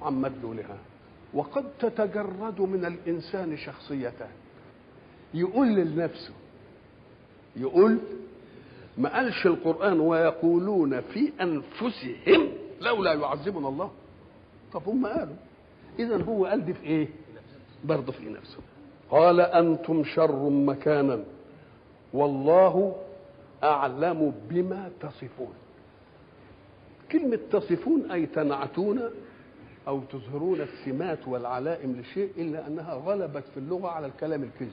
عن مدلولها وقد تتجرد من الإنسان شخصيتان يقول لنفسه يقول ما قالش القرآن ويقولون في أنفسهم لولا يعذبنا الله طب هم قالوا إذا هو قال دي في إيه؟ برضه في نفسه قال أنتم شر مكانا والله أعلم بما تصفون كلمة تصفون أي تنعتون أو تظهرون السمات والعلائم لشيء إلا أنها غلبت في اللغة على الكلام الكذب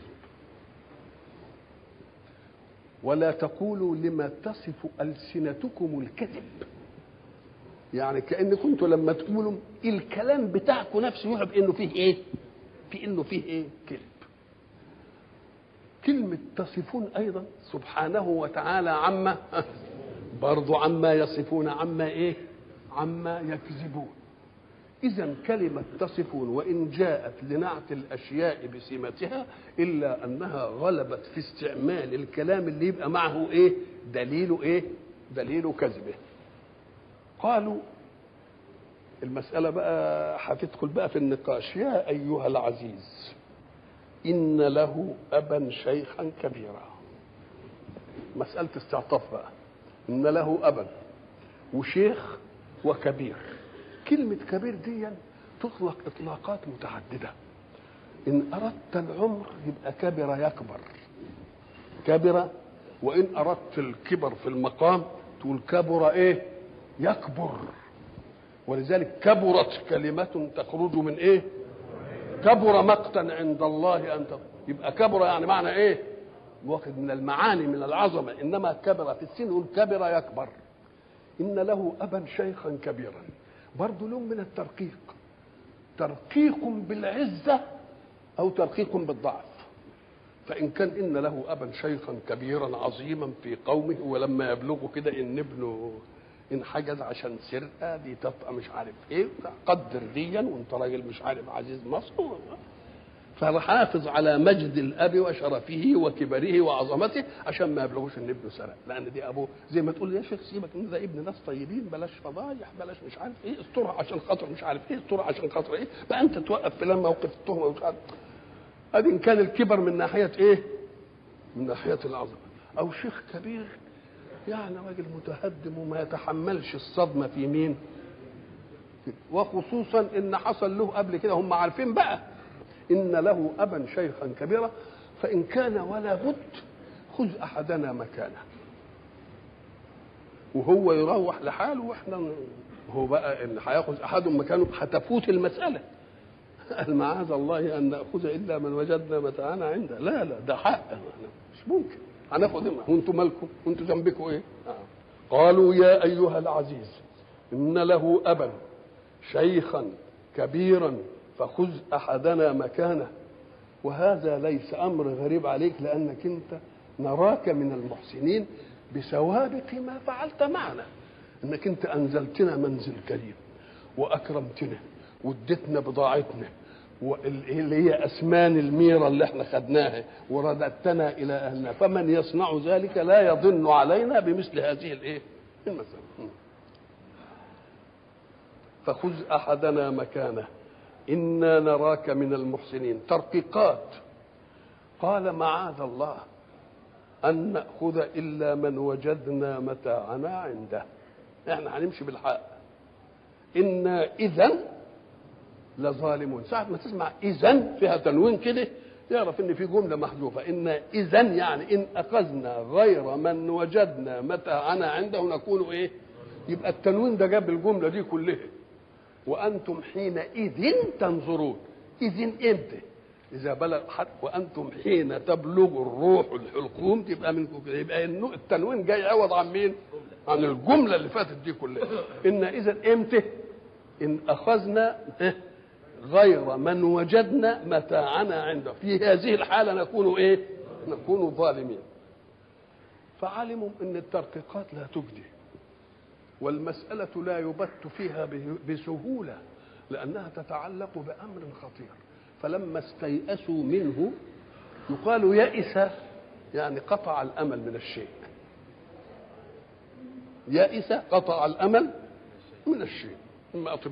ولا تقولوا لما تصف ألسنتكم الكذب يعني كأن كنتوا لما تقولوا الكلام بتاعكم نفسه يوحى بأنه فيه إيه؟ في إنه فيه إيه؟ كذب كلمة تصفون أيضا سبحانه وتعالى عما برضو عما يصفون عما إيه؟ عما يكذبون إذا كلمة تصفون وإن جاءت لنعت الأشياء بسمتها إلا أنها غلبت في استعمال الكلام اللي يبقى معه إيه؟ دليل إيه؟ دليل كذبه. قالوا المسألة بقى هتدخل بقى في النقاش يا أيها العزيز إن له أبا شيخا كبيرا مسألة استعطاف بقى إن له أبا وشيخ وكبير كلمة كبير دي تطلق إطلاقات متعددة إن أردت العمر يبقى كبر يكبر كبر وإن أردت الكبر في المقام تقول كبر إيه يكبر ولذلك كبرت كلمة تخرج من إيه كبر مقتا عند الله أن يبقى كبر يعني معنى إيه واخد من المعاني من العظمة إنما كبر في السن يقول كبر يكبر إن له أبا شيخا كبيرا برضه لون من الترقيق ترقيق بالعزة أو ترقيق بالضعف فإن كان إن له أبا شيخا كبيرا عظيما في قومه ولما يبلغوا كده إن ابنه انحجز عشان سرقة دي تبقى مش عارف إيه قدر ديا وأنت راجل مش عارف عزيز مصر فحافظ على مجد الاب وشرفه وكبره وعظمته عشان ما يبلغوش ان ابنه سرق لان دي ابوه زي ما تقول يا شيخ سيبك ان ده ابن ناس طيبين بلاش فضايح بلاش مش عارف ايه استرها عشان خاطر مش عارف ايه استرها عشان خاطر ايه بقى انت توقف في لما موقف التهمه ومش عارف ادي ان كان الكبر من ناحيه ايه؟ من ناحيه العظمه او شيخ كبير يعني راجل متهدم وما يتحملش الصدمه في مين؟ وخصوصا ان حصل له قبل كده هم عارفين بقى إن له أبا شيخا كبيرا فإن كان ولا بد خذ أحدنا مكانه وهو يروح لحاله واحنا هو بقى ان هياخذ احد مكانه هتفوت المساله قال معاذ الله ان ناخذ الا من وجدنا متاعنا عنده لا لا ده حق مش ممكن هناخد وانتم مالكم وانتم ذنبكم ايه قالوا يا ايها العزيز ان له ابا شيخا كبيرا فخذ احدنا مكانه وهذا ليس امر غريب عليك لانك انت نراك من المحسنين بسوابق ما فعلت معنا انك انت انزلتنا منزل كريم واكرمتنا واديتنا بضاعتنا اللي هي اسمان الميره اللي احنا خدناها ورددتنا الى اهلنا فمن يصنع ذلك لا يضن علينا بمثل هذه الايه المسألة فخذ احدنا مكانه انا نراك من المحسنين ترقيقات قال معاذ الله ان ناخذ الا من وجدنا متاعنا عنده احنا هنمشي بالحق انا اذا لظالمون ساعة ما تسمع إذا فيها تنوين كده يعرف إن في جملة محذوفة إن إذا يعني إن أخذنا غير من وجدنا متاعنا عنده نكون إيه؟ يبقى التنوين ده جاب الجملة دي كلها وأنتم حينئذ تنظرون إذن إمتى؟ إذا بلغ حد وأنتم حين تبلغ الروح الحلقوم تبقى منكم كده يبقى التنوين جاي عوض عن مين؟ عن الجملة اللي فاتت دي كلها إن إذا إمتى؟ إن أخذنا إيه؟ غير من وجدنا متاعنا عنده في هذه الحالة نكون إيه نكون ظالمين فعلموا أن الترقيقات لا تجدي والمسألة لا يبت فيها بسهولة لأنها تتعلق بأمر خطير فلما استيأسوا منه يقال يئس يعني قطع الأمل من الشيء يئس قطع الأمل من الشيء